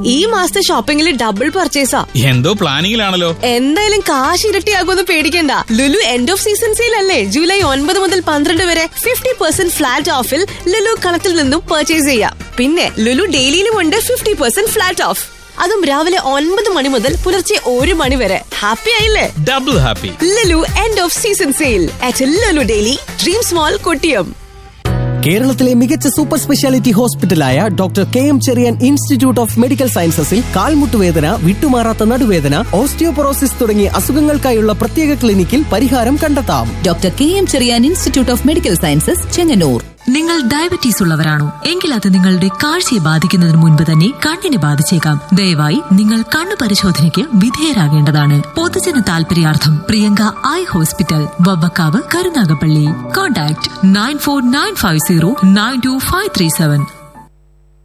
ഈ മാസത്തെ ഷോപ്പിംഗിൽ ഡബിൾ പർച്ചേസാ എന്തോ പ്ലാനിങ്ങിലാണല്ലോ എന്തായാലും കാശ് ഇരട്ടിയാകുമെന്ന് പേടിക്കണ്ട Lulu end of season sale അല്ലേ ജൂലൈ ഒൻപത് മുതൽ പന്ത്രണ്ട് വരെ ഫിഫ്റ്റി പെർസെന്റ് ഫ്ലാറ്റ് ഓഫിൽ ലുലു കണത്തിൽ നിന്നും പർച്ചേസ് ചെയ്യാം പിന്നെ ലുലു ഡെയിലിയിലും ഉണ്ട് ഫിഫ്റ്റി പെർസെന്റ് ഫ്ലാറ്റ് ഓഫ് അതും രാവിലെ ഒൻപത് മണി മുതൽ പുലർച്ചെ ഒരു മണി വരെ ഹാപ്പി ആയില്ലേ double happy Lulu end of season sale at Lulu daily dream small Kottiyam കേരളത്തിലെ മികച്ച സൂപ്പർ സ്പെഷ്യാലിറ്റി ഹോസ്പിറ്റലായ doctor K M Cherian institute of medical സയൻസസിൽ കാൽമുട്ടുവേദന വിട്ടുമാറാത്ത നടുവേദന ഓസ്റ്റിയോപൊറോസിസ് തുടങ്ങിയ അസുഖങ്ങൾക്കായുള്ള പ്രത്യേക ക്ലിനിക്കിൽ പരിഹാരം കണ്ടെത്താം doctor K M Cherian institute of medical sciences Chengannur നിങ്ങൾ ഡയബറ്റീസ് ഉള്ളവരാണോ എങ്കിൽ അത് നിങ്ങളുടെ കാഴ്ചയെ ബാധിക്കുന്നതിന് മുൻപ് തന്നെ കണ്ണിനെ ബാധിച്ചേക്കാം ദയവായി നിങ്ങൾ കണ്ണു പരിശോധനയ്ക്ക് വിധേയരാകേണ്ടതാണ് പൊതുജന താൽപര്യാർത്ഥം Priyanka eye hospital Vavvakkavu Karunagappally contact nine four nine five zero nine two five three seven